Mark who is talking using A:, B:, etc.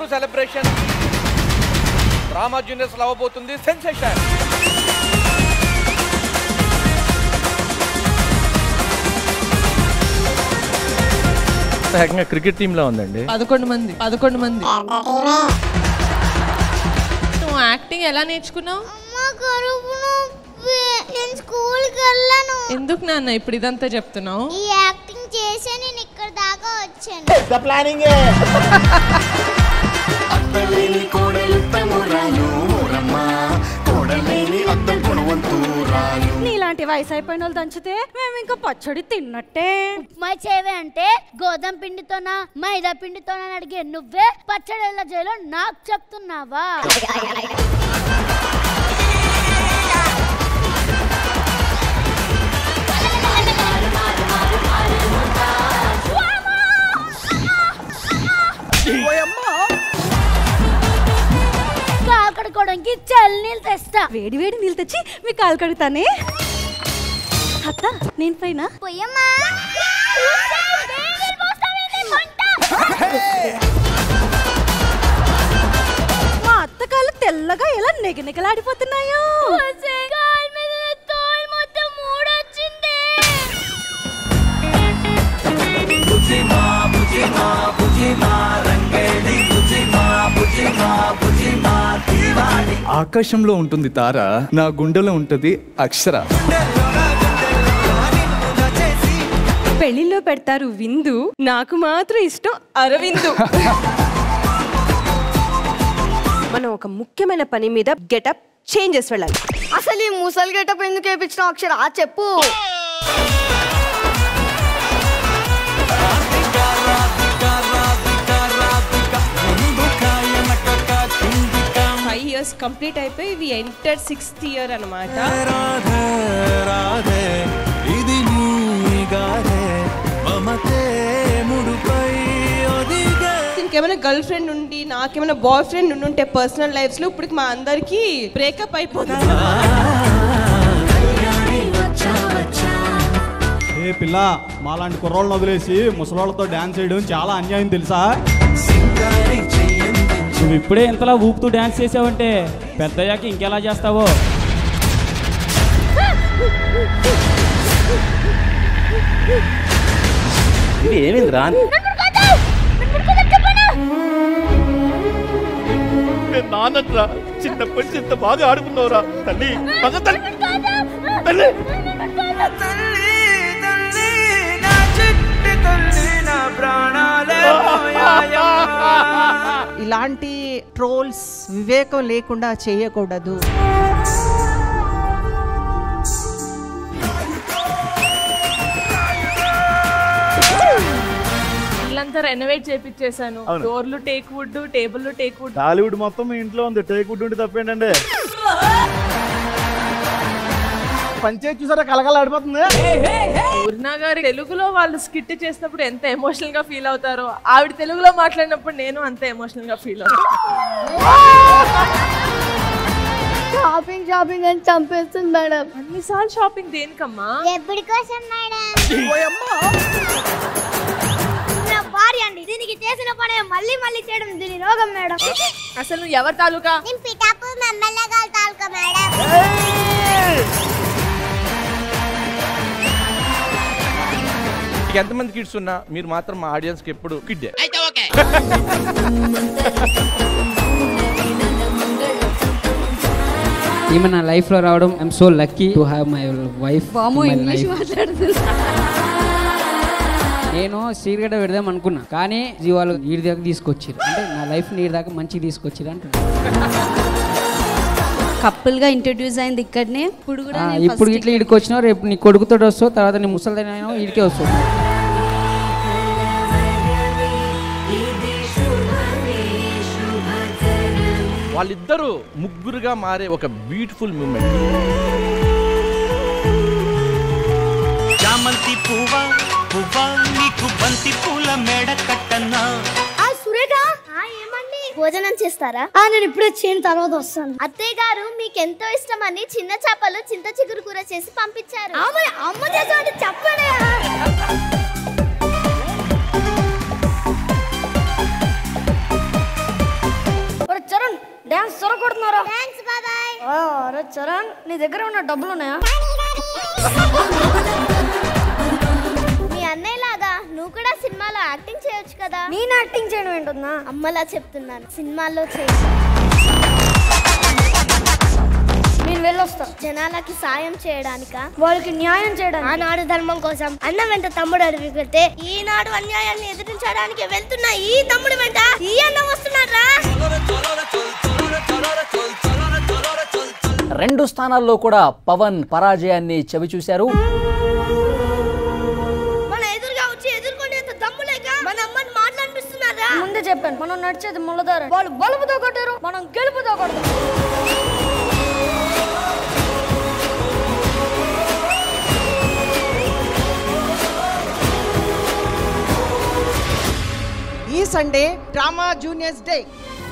A: celebration drama juniors లో అవ్వబోతుంది sensation
B: ఏకంగా క్రికెట్ టీంలో ఉందండి
C: పదకొండు మంది పదకొండు మంది నువ్వు యాక్టింగ్ ఎలా నేర్చుకున్నావు
D: అమ్మ కడుపు నొప్పి నేను స్కూల్కి వెళ్ళను
C: ఎందుకు నాన్న ఇప్పుడు ఇదంతా చెప్తున్నావు
D: ఈ యాక్టింగ్ చేసే నేను ఇక్కడ దాకా వచ్చాను
E: అత్తలేని కోడలుత్తమురాలు ఓరమ్మ కోడలేని అత్త గుణవంతురాలు
F: నీలాంటి వయసు అయిపోయిన వాళ్ళు దంచితే మేము ఇంకా పచ్చడి తిన్నట్టే
D: ఉప్మా చేవే అంటే గోధుమ పిండితోనా మైదా పిండితోనా అని అడిగే నువ్వే పచ్చడి ఎలా చేయాలో నాకు చెప్తున్నావా కాకడుకోవడానికి చల్లి నీళ్ళు తెస్తా
F: వేడి వేడి నీళ్ళు తెచ్చి మీ కాలు కడుగుతానే అత్త నేను పైన
D: పోయమ్మా
F: మా అత్త కాళ్ళు తెల్లగా ఎలా నెగనెగలాడిపోతున్నాయో
D: మొత్తం మూడొచ్చింది
B: ఆకాశంలో ఉంటుంది తార నా గుండెలో ఉంటుంది అక్షర
F: పెళ్లిలో పెడతారు విందు నాకు మాత్రం ఇష్టం అరవిందు మనం ఒక ముఖ్యమైన పని మీద గెటప్ చేంజ్ చేసి వెళ్ళాలి
G: అసలు ఈ ముసలి గెటప్ ఎందుకు వేయించిన అక్షర ఆ చెప్పు
C: ఫైవ్ ఇయర్స్ కంప్లీట్ అయిపోయి వి ఎంటర్ సిక్స్త్ ఇయర్ అనమాట
E: రాధే రాధే ఇది నీగానే మమతే ముడుపై ఒదిగే
C: ఇంకేమైనా గర్ల్ ఫ్రెండ్ ఉండి నాకేమైనా బాయ్ ఫ్రెండ్ ఉండి ఉంటే పర్సనల్ లైఫ్స్ లో ఇప్పుడు మా అందరికి బ్రేకప్ అయిపోతుంది
H: ఏ పిల్ల మాలాంటి కుర్రోళ్ళని వదిలేసి ముసలోళ్ళతో డాన్స్ చేయడం చాలా అన్యాయం తెలుసా నువ్వు ఇప్పుడే ఇంతలా ఊపుతూ డాన్స్ చేసావంటే పెద్దయ్యాక ఇంకెలా చేస్తావో
B: ఇది ఏమైంది రా
A: నాన్నట్రా చిన్నప్పటి నుంచి ఇంత బాగా ఆడుకున్నావురా తల్లి మగ తల్లి తల్లి
I: ఇలాంటి ట్రోల్స్ వివేకం లేకుండా చేయకూడదు
C: ఇల్లంతా రెనోవేట్ చేపించేసాను డోర్లు teak wood table teak wood
H: Tollywood మొత్తం మీ ఇంట్లో ఉంది టేక్ వుడ్ ఉండి తప్పేంటండి పంచాయతీ చూసారా కలకలాడిపోతుంది
C: పూర్ణ గారి తెలుగులో వాళ్ళు స్కిట్ చేసినప్పుడు ఎంత ఎమోషనల్ గా ఫీల్ అవుతారో ఆవిడ తెలుగులో మాట్లాడినప్పుడు నేను అంత ఎమోషనల్ గా ఫీల్ అవుతాను
D: షాపింగ్ షాపింగ్ అని చంపేస్తుంది మేడం
C: అన్నిసార్లు షాపింగ్ దేనికమ్మా
D: ఎప్పటి కోసం మేడం నా భార్య అండి దీనికి చేసిన పని మళ్ళీ మళ్ళీ చేయడం దీని రోగం మేడం
C: అసలు నువ్వు ఎవరి తాలూకా
D: నేను పిఠాపూర్ ఎమ్మెల్యే గారు తాలూకా మేడం
A: మీకు ఎంతమంది కిడ్స్ ఉన్నా మీరు మాత్రం మా ఆడియన్స్ కి ఎప్పుడు కిడ్డే
J: ఈమె నా లైఫ్ లో రావడం I'm so lucky to have my wife నేను సీరియడ్ పెడదాం అనుకున్నా కానీ ఈ వాళ్ళు నీడి దాకా తీసుకొచ్చారు అంటే నా లైఫ్ నీడి దాకా మంచిగా తీసుకొచ్చారు అంటున్నా
F: కప్పుల్ గా ఇంట్రడ్యూస్ అయింది ఇక్కడనే ఇప్పుడు కూడా
J: ఆ,
F: నేను
J: ఇప్పుడు
F: first
J: ఇట్లా ఇడికి వచ్చినావు రేపు నీ కొడుకుతో వస్తావు తర్వాత నీ ముసలిదైనా ఇడికే వస్తావు
A: వాళ్ళిద్దరూ ముగ్గురుగా మారే ఒక బ్యూటిఫుల్ మూమెంట్
E: చామంతి పువ్వా పువ్వా నీకు బంతి పూల మేడ కట్టన్నా
D: ఆ సురేఖ ఏమండి భోజనం చేస్తారా ఆ నేను ఇప్పుడే చేయని తర్వాత వస్తాను అత్తయ్య గారు మీకు ఎంతో ఇష్టమని చిన్న చేపలు చింత చిగురు కూర చేసి పంపించారు అమ్మ చేసామంటే చెప్పండి
G: చరణ్ నీ దగ్గర ఉన్న డబ్బులు ఉన్నాయా
D: మీ అన్నయ్య లాగా నువ్వు కూడా సినిమాలో యాక్టింగ్ చేయొచ్చు కదా
G: నేను యాక్టింగ్ చేయడం ఏంటన్నా
D: అమ్మలా చెప్తున్నాను సినిమాల్లో చేయి
G: నేను వెళ్ళొస్తా
D: జనాలకి సాయం చేయడానిక
G: వాళ్ళకి న్యాయం చేయడానికి
D: ఆనాడు ధర్మం కోసం అన్న వెంట తమ్ముడు అడవికి వెళ్తే ఈనాడు అన్యాయాన్ని ఎదిరించడానికి వెళ్తున్న ఈ తమ్ముడు వెంట ఈ అన్న వస్తున్నారా
K: రెండు స్థానాల్లో కూడా పవన్ పరాజయాన్ని చవిచూశారు
D: మన ఎదురుగా వచ్చి ఎదుర్కొనేంత దమ్ము లేక మన అమ్మని మాట్లాడిస్తున్నారా
G: ముందే చెప్పాను మనం నడిచేది ముళ్ళదారు వాళ్ళు బలుపుతో కొట్టారు మనం గెలుపుతో కొడతాం
I: ఈ సండే డ్రామా జూనియర్స్ డే